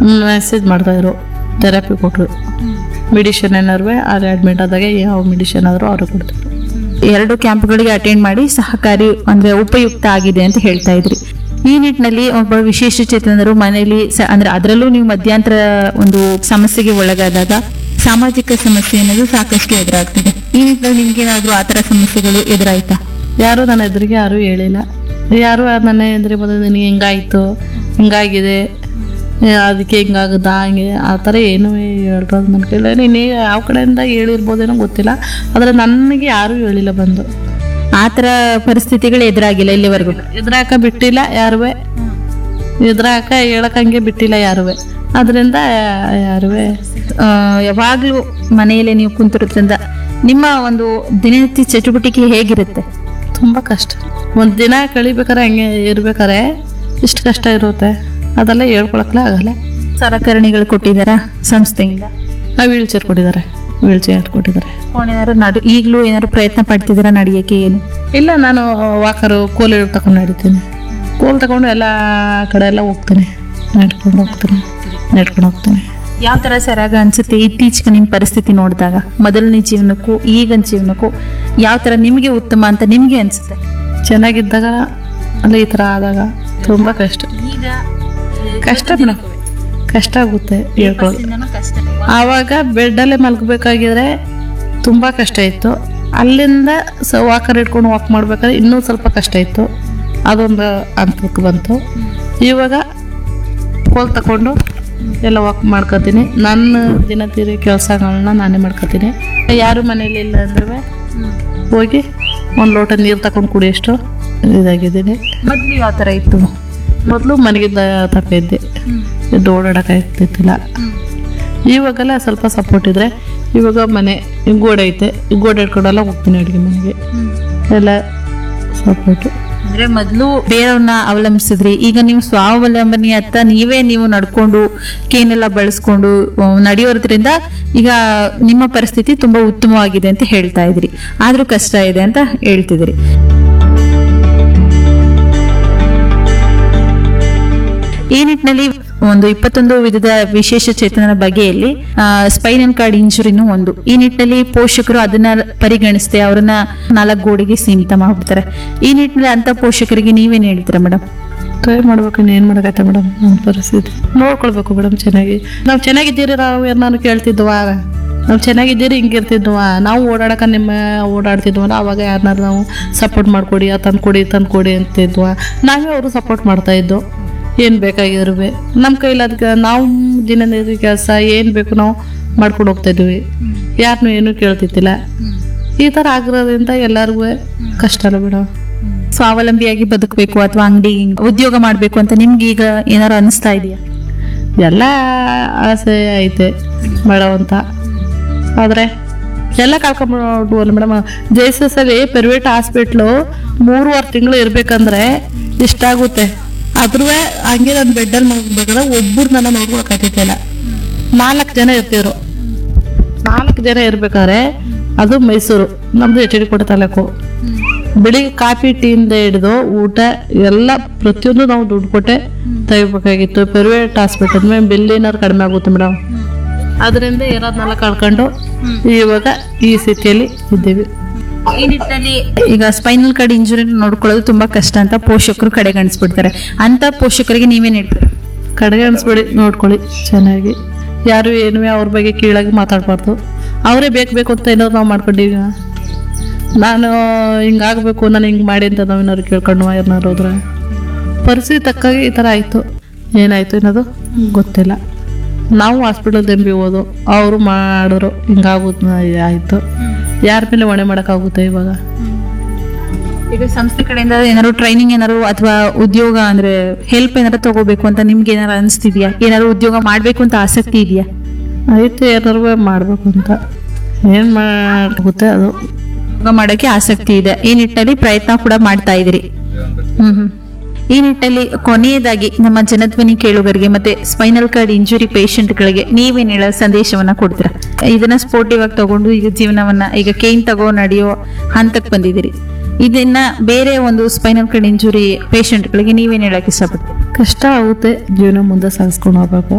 message ಮಾಡ್ತಾಯಿದ್ರು therapy ಕೊಟ್ಟರು medicine ಏನಾರು ಅಲ್ಲಿ ಅಡ್ಮಿಟ್ ಆದಾಗ ಯಾವ ಮೆಡಿಷನ್ ಆದರೂ ಅವರು ಕೊಡ್ತಾರೆ ಎರಡು ಕ್ಯಾಂಪ್ಗಳಿಗೆ ಅಟೆಂಡ್ ಮಾಡಿ ಸಹಕಾರಿ ಅಂದ್ರೆ ಉಪಯುಕ್ತ ಆಗಿದೆ ಅಂತ ಹೇಳ್ತಾ ಇದ್ರಿ ಈ ನಿಟ್ಟಿನಲ್ಲಿ ಒಬ್ಬ ವಿಶೇಷ ಚೇತನರು ಮನೆಯಲ್ಲಿ ಸ- ಅಂದ್ರೆ ಅದರಲ್ಲೂ ನೀವು ಮಧ್ಯಂತರ ಒಂದು ಸಮಸ್ಯೆಗೆ ಒಳಗಾದಾಗ ಸಾಮಾಜಿಕ ಸಮಸ್ಯೆ ಅನ್ನೋದು ಸಾಕಷ್ಟು ಎದುರಾಗ್ತಿದೆ ಈ ನಿಟ್ಟಿನಲ್ಲಿ ನಿಮ್ಗೆ ಏನಾದ್ರು ಆತರ ಸಮಸ್ಯೆಗಳು ಎದುರಾಯ್ತಾ ಯಾರೂ ನನ್ನ ಎದುರಿಗೆ ಯಾರೂ ಹೇಳಿಲ್ಲ ಯಾರು ನನ್ನ ಎದುರಿಗೆ ಬಂದು ನಿನಗೆ ಹಿಂಗಾಯ್ತು ಹಿಂಗಾಗಿದೆ ಏ, ಅದಕ್ಕೆ ಹಿಂಗಾಗುತ್ತಾ ಹಂಗೆ ಆ ಥರ ಏನೂ ಹೇಳ್ಬೋದು ನನ್ನ ಕೈಲಿ ನೀನು ಯಾವ ಕಡೆಯಿಂದ ಹೇಳಿರ್ಬೋದೇನೋ ಗೊತ್ತಿಲ್ಲ ಆದರೆ ನನಗೆ ಯಾರೂ ಹೇಳಿಲ್ಲ ಬಂದು ಆತರ ಪರಿಸ್ಥಿತಿಗಳು ಎದುರಾಗಿಲ್ಲ ಇಲ್ಲಿವರೆಗೂ ಎದುರಾಕ ಬಿಟ್ಟಿಲ್ಲ ಯಾರೂ ಎದುರಾಕ ಹೇಳಕ್ಕಂಗೆ ಬಿಟ್ಟಿಲ್ಲ ಯಾರೂ ಅದರಿಂದ ಯಾರೂ ಆ, ಯಾವಾಗ್ಲೂ ಮನೆಯಲ್ಲೇ ನೀವು ಕುಂತಿರೋದ್ರಿಂದ ನಿಮ್ಮ ಒಂದು ದಿನನಿತ್ಯ ಚಟುವಟಿಕೆ ಹೇಗಿರುತ್ತೆ ತುಂಬ ಕಷ್ಟ ಒಂದು ದಿನ ಕಳಿಬೇಕಾರೆ ಹಂಗೆ ಇರ್ಬೇಕಾರೆ ಇಷ್ಟು ಕಷ್ಟ ಇರುತ್ತೆ ಅದೆಲ್ಲ ಹೇಳ್ಕೊಳಕ್ಲೇ ಆಗಲ್ಲ ಸಲಕರಣೆಗಳು ಕೊಟ್ಟಿದ್ದಾರಾ ಸಂಸ್ಥೆಯಿಂದ ಆ ವೀಲ್ ಚೇರ್ ಕೊಟ್ಟಿದ್ದಾರೆ ವೀಲ್ ಚೇರ್ ಕೊಟ್ಟಿದ್ದಾರೆ ಏನಾದ್ರು ನಡು ಈಗಲೂ ಏನಾದ್ರು ಪ್ರಯತ್ನ ಪಡ್ತಿದ್ದೀರಾ ನಡೆಯಕ್ಕೆ ಏನು ಇಲ್ಲ ನಾನು ವಾಕರು ಕೋಲ್ ತಗೊಂಡು ನಡಿತೀನಿ ಕೋಲ್ ತಗೊಂಡು ಎಲ್ಲ ಕಡೆ ಎಲ್ಲ ಹೋಗ್ತೀನಿ ನಡ್ಕೊಂಡು ಹೋಗ್ತೀನಿ ನಡ್ಕೊಂಡು ಹೋಗ್ತೀನಿ ಯಾವ ತರ ಸರಾಗ ಅನ್ಸುತ್ತೆ ಇತ್ತೀಚೆಗೆ ನಿಮ್ಮ ಪರಿಸ್ಥಿತಿ ನೋಡಿದಾಗ ಮೊದಲನೇ ಜೀವನಕ್ಕೂ ಈಗಿನ ಜೀವನಕ್ಕೂ ಯಾವ ತರ ನಿಮಗೆ ಉತ್ತಮ ಅಂತ ನಿಮ್ಗೆ ಅನ್ಸುತ್ತೆ ಚೆನ್ನಾಗಿದ್ದಾಗ ಅಲ್ಲ ಈ ಥರ ಆದಾಗ ತುಂಬ ಕಷ್ಟ ಕಷ್ಟ ಮೇಡಮ್ ಕಷ್ಟ ಆಗುತ್ತೆ ಹೇಳ್ಕೊಳ್ಳೋದು ಆವಾಗ ಬೆಡ್ಡಲ್ಲೇ ಮಲ್ಗಬೇಕಾಗಿದ್ರೆ ತುಂಬ ಕಷ್ಟ ಇತ್ತು ಅಲ್ಲಿಂದ ಸ ವಾಕರ್ ಇಟ್ಕೊಂಡು ವಾಕ್ ಮಾಡ್ಬೇಕಾದ್ರೆ ಇನ್ನೂ ಸ್ವಲ್ಪ ಕಷ್ಟ ಇತ್ತು ಅದೊಂದು ಹಂತಕ್ಕೆ ಬಂತು ಇವಾಗ ಕೋಲ್ ತಗೊಂಡು ಎಲ್ಲ ವಾಕ್ ಮಾಡ್ಕೊತೀನಿ ನನ್ನ ದಿನಚರಿ ಕೆಲಸಗಳನ್ನ ನಾನೇ ಮಾಡ್ಕೊತೀನಿ ಯಾರು ಮನೇಲಿ ಇಲ್ಲ ಅಂದ್ರೆ ಹೋಗಿ ಒಂದು ಲೋಟ ನೀರು ತಗೊಂಡು ಕುಡಿಯೋಷ್ಟು ಇದಾಗಿದ್ದೀನಿ ಮೊದ್ಲು ಯಾವ ತರ ಇತ್ತು ಮೊದಲು ಮನೆಗಿದ್ದ ತಪ್ಪ ಇದ್ದೆ ಎದ್ದು ಓಡಾಡೋಕ್ಕಾಗ್ತಿತ್ತಿಲ್ಲ ಇವಾಗೆಲ್ಲ ಸ್ವಲ್ಪ ಸಪೋರ್ಟ್ ಇದ್ರೆ ಇವಾಗ ಮನೆ ಈ ಗೋಡೆ ಐತೆ ಈ ಗೋಡೆ ಇಟ್ಕೊಂಡೆಲ್ಲ ಹೋಗ್ತೀನಿ ಅಡುಗೆ ಮನೆಗೆ ಎಲ್ಲ ಸಪೋರ್ಟು ಅಂದ್ರೆ ಮೊದಲು ಬೇರೆಯವ್ರನ್ನ ಅವಲಂಬಿಸಿದ್ರಿ ಈಗ ನೀವು ಸ್ವಾವಲಂಬನೆ ಅತ್ತ ನೀವೇ ನೀವು ನಡ್ಕೊಂಡು ಕೇನೆಲ್ಲ ಬಳಸ್ಕೊಂಡು ಆ, ನಡೆಯೋದ್ರಿಂದ ಈಗ ನಿಮ್ಮ ಪರಿಸ್ಥಿತಿ ತುಂಬಾ ಉತ್ತಮವಾಗಿದೆ ಅಂತ ಹೇಳ್ತಾ ಇದ್ರಿ ಆದ್ರೂ ಕಷ್ಟ ಇದೆ ಅಂತ ಹೇಳ್ತಿದ್ರಿ ಈ ನಿಟ್ಟಿನಲ್ಲಿ ಒಂದು ಇಪ್ಪತ್ತೊಂದು ವಿಧದ ವಿಶೇಷ ಚೇತನರ ಬಗೆಯಲ್ಲಿ ಸ್ಪೈನಲ್ ಕಾರ್ಡ್ ಇಂಜುರಿನೂ ಒಂದು ಈ ನಿಟ್ಟಿನಲ್ಲಿ ಪೋಷಕರು ಅದನ್ನ ಪರಿಗಣಿಸದೆ ಅವರನ್ನ ನಾಲ್ಕು ಗೋಡೆಗೆ ಸೀಮಿತ ಮಾಡ್ಬಿಡ್ತಾರೆ ಈ ನಿಟ್ಟಿನಲ್ಲಿ ಅಂತ ಪೋಷಕರಿಗೆ ನೀವೇನ್ ಹೇಳ್ತೀರಾ ಮೇಡಮ್ ಟ್ರೈ ಮಾಡ್ಬೇಕು ಇನ್ನೇನು ಮಾಡೋಕೈತೆ ಮೇಡಮ್ ನಮ್ಮ ಪರಿಸ್ಥಿತಿ ನೋಡ್ಕೊಳ್ಬೇಕು ಮೇಡಮ್ ಚೆನ್ನಾಗಿ ನಾವು ಚೆನ್ನಾಗಿದ್ದೀರಿ ನಾವು ಏನಾರು ಕೇಳ್ತಿದ್ವಾ ನಾವು ಚೆನ್ನಾಗಿದ್ದೀರಿ ಹಿಂಗಿರ್ತಿದ್ವ ನಾವು ಓಡಾಡಕ ನಿಮ್ಮ ಓಡಾಡ್ತಿದ್ವಲ್ಲ ಅವಾಗ ಯಾರನ್ನಾರು ನಾವು ಸಪೋರ್ಟ್ ಮಾಡಿಕೊಡಿ ತಂದು ಕೊಡಿ ತಂದು ಕೊಡಿ ಅಂತಿದ್ವ ನಾವೇ ಅವರು ಸಪೋರ್ಟ್ ಮಾಡ್ತಾ ಇದ್ದು ಏನು ಬೇಕಾಗಿದ್ರು ನಮ್ಮ ಕೈಲಾದ ನಾವು ದಿನನಿತ್ಯ ಕೆಲಸ ಏನು ಬೇಕು ನಾವು ಮಾಡ್ಕೊಂಡು ಹೋಗ್ತಾ ಇದ್ವಿ ಯಾರನ್ನೂ ಏನೂ ಕೇಳ್ತಿದ್ದಿಲ್ಲ ಈ ಥರ ಆಗಿರೋದ್ರಿಂದ ಎಲ್ಲರಿಗೂ ಕಷ್ಟ ಅಲ್ಲ ಮೇಡಮ್ ಸ್ವಾವಲಂಬಿಯಾಗಿ ಬದುಕಬೇಕು ಅಥವಾ ಅಂಗಡಿ ಉದ್ಯೋಗ ಮಾಡ್ಬೇಕು ಅಂತ ನಿಮ್ಗೆ ಈಗ ಏನಾರು ಅನಿಸ್ತಾ ಇದೆಯಾ ಎಲ್ಲ ಆಸೆ ಐತೆ ಮಾಡೋ ಅಂತ ಆದರೆ ಎಲ್ಲ ಕಳ್ಕೊಂಬಿಡ್ವಲ್ಲ ಮೇಡಮ್ ಜೆ ಎಸ್ ಎಸ್ ಅಲ್ಲಿ ಪ್ರೈವೇಟ್ ಹಾಸ್ಪಿಟ್ಲು ಮೂರುವರೆ ತಿಂಗಳು ಇರಬೇಕಂದ್ರೆ ಇಷ್ಟಾಗುತ್ತೆ ಆದ್ರೂ ಹಂಗೆ ನನ್ನ ಬೆಡ್ಡಲ್ಲಿ ಮಲ್ಬೇಕಾದ್ರೆ ಒಬ್ಬರು ನನ್ನ ನೋಡ್ಕೊಳಕ್ಕಾಗ್ತಿಲ್ಲ ನಾಲ್ಕು ಜನ ಇರ್ತಿದ್ರು ನಾಲ್ಕು ಜನ ಇರ್ಬೇಕಾದ್ರೆ ಅದು ಮೈಸೂರು ನಮ್ದು ಎಚ್ ಡಿ ಕೋಟೆ ತಾಲೂಕು ಬೆಳಿಗ್ಗೆ ಕಾಫಿ ಟೀಯಿಂದ ಹಿಡಿದು ಊಟ ಎಲ್ಲ ಪ್ರತಿಯೊಂದು ನಾವು ದುಡ್ಡು ಕೊಟ್ಟೆ ತೆಗಿಬೇಕಾಗಿತ್ತು ಪ್ರೈವೇಟ್ ಹಾಸ್ಪಿಟಲ್ ಮೇಲೆ ಬಿಲ್ ಏನಾದ್ರು ಕಡಿಮೆ ಆಗುತ್ತೆ ಮೇಡಮ್ ಅದರಿಂದ ಇರೋದನ್ನೆಲ್ಲ ಕಳ್ಕೊಂಡು ಇವಾಗ ಈ ಸ್ಥಿತಿಯಲ್ಲಿ ಇದ್ದೀವಿ ಈ ನಿಟ್ಟಿನಲ್ಲಿ ಈಗ ಸ್ಪೈನಲ್ ಕಾರ್ಡ್ ಇಂಜುರಿ ನೋಡ್ಕೊಳ್ಳೋದು ತುಂಬಾ ಕಷ್ಟ ಅಂತ ಪೋಷಕರು ಕಡೆಗಣಿಸ್ಬಿಡ್ತಾರೆ ಅಂತ ಪೋಷಕರಿಗೆ ನೀವೇನ್ ಹೇಳ್ತೀರಾ ಕಡೆಗೆ ಅನ್ಸ್ಬೇಡಿ ನೋಡ್ಕೊಳ್ಳಿ ಚೆನ್ನಾಗಿ ಯಾರು ಏನು ಅವ್ರ ಬಗ್ಗೆ ಕೀಳಾಗಿ ಮಾತಾಡಬಾರ್ದು ಅವರೇ ಬೇಕು ಬೇಕು ಅಂತ ಏನಾದ್ರು ನಾವು ಮಾಡ್ಕೊಂಡಿವಿ ನಾನು ಹಿಂಗಾಗಬೇಕು ನಾನು ಹಿಂಗೆ ಮಾಡಿ ಅಂತ ನಾವು ಏನಾದ್ರು ಕೇಳ್ಕೊಂಡು ಯಾರನ್ನಾರು ಹೋದ್ರೆ ಪರಿಸ್ಥಿತಿ ತಕ್ಕಾಗಿ ಈ ಥರ ಆಯಿತು ಏನಾಯಿತು ಅನ್ನೋದು ಗೊತ್ತಿಲ್ಲ ನಾವು ಹಾಸ್ಪಿಟಲ್ ದಂಬಿ ಹೋದು ಅವರು ಮಾಡಿದ್ರು ಹಿಂಗಾಗುತ್ತೆ ಆಯಿತು ಯಾರ ಮೇಲೆ ಹೊಣೆ ಮಾಡೋಕ್ಕಾಗುತ್ತೆ ಇವಾಗ ಈಗ ಸಂಸ್ಥೆ ಕಡೆಯಿಂದ ಏನಾದ್ರು ಟ್ರೈನಿಂಗ್ ಏನಾದ್ರು ಅಥವಾ ಉದ್ಯೋಗ ಅಂದ್ರೆ ಹೆಲ್ಪ್ ಏನಾದ್ರು ತಗೋಬೇಕು ಅಂತ ನಿಮ್ಗೆ ಏನಾರು ಅನಿಸ್ತಿದ್ಯಾ ಏನಾದ್ರು ಉದ್ಯೋಗ ಮಾಡ್ಬೇಕು ಅಂತ ಆಸಕ್ತಿ ಇದೆಯಾ ಆಯಿತು ಏನಾರು ಮಾಡಬೇಕು ಅಂತ ಏನು ಮಾಡಾಗುತ್ತೆ ಅದು ಉದ್ಯೋಗ ಮಾಡೋಕೆ ಆಸಕ್ತಿ ಇದೆ ಈ ನಿಟ್ಟಿನಲ್ಲಿ ಪ್ರಯತ್ನ ಕೂಡ ಮಾಡ್ತಾ ಇದ್ದೀರಿ ಹ್ಮ್ ಹ್ಮ್ ಈ ನಿಟ್ಟಿನಲ್ಲಿ ಕೊನೆಯದಾಗಿ ನಮ್ಮ ಜನಧ್ವನಿ ಕೇಳುಗರಿಗೆ ಮತ್ತೆ ಸ್ಪೈನಲ್ ಕಾರ್ಡ್ ಇಂಜುರಿ ಗಳಿಗೆ ನೀವೇನ್ ಹೇಳೋ ಸಂದೇಶವನ್ನ ಕೊಡ್ತೀರಾ ಇದನ್ನ ಸ್ಪೋರ್ಟಿವ್ ಆಗಿ ತಗೊಂಡು ಈಗ ಜೀವನವನ್ನ ಈಗ ಕೇನ್ ತಗೋ ನಡೆಯೋ ಹಂತಕ್ಕೆ ಬಂದಿದ್ದೀರಿ ಇದನ್ನ ಬೇರೆ ಒಂದು ಸ್ಪೈನಲ್ ಕಾರ್ಡ್ ಇಂಜುರಿ ಗಳಿಗೆ ನೀವೇನ್ ಹೇಳಕ್ ಇಷ್ಟಪಡ್ತೀರಿ ಕಷ್ಟ ಆಗುತ್ತೆ ಜೀವನ ಮುಂದೆ ಸಾಗಿಸ್ಕೊಂಡು ಹೋಗ್ಬೇಕು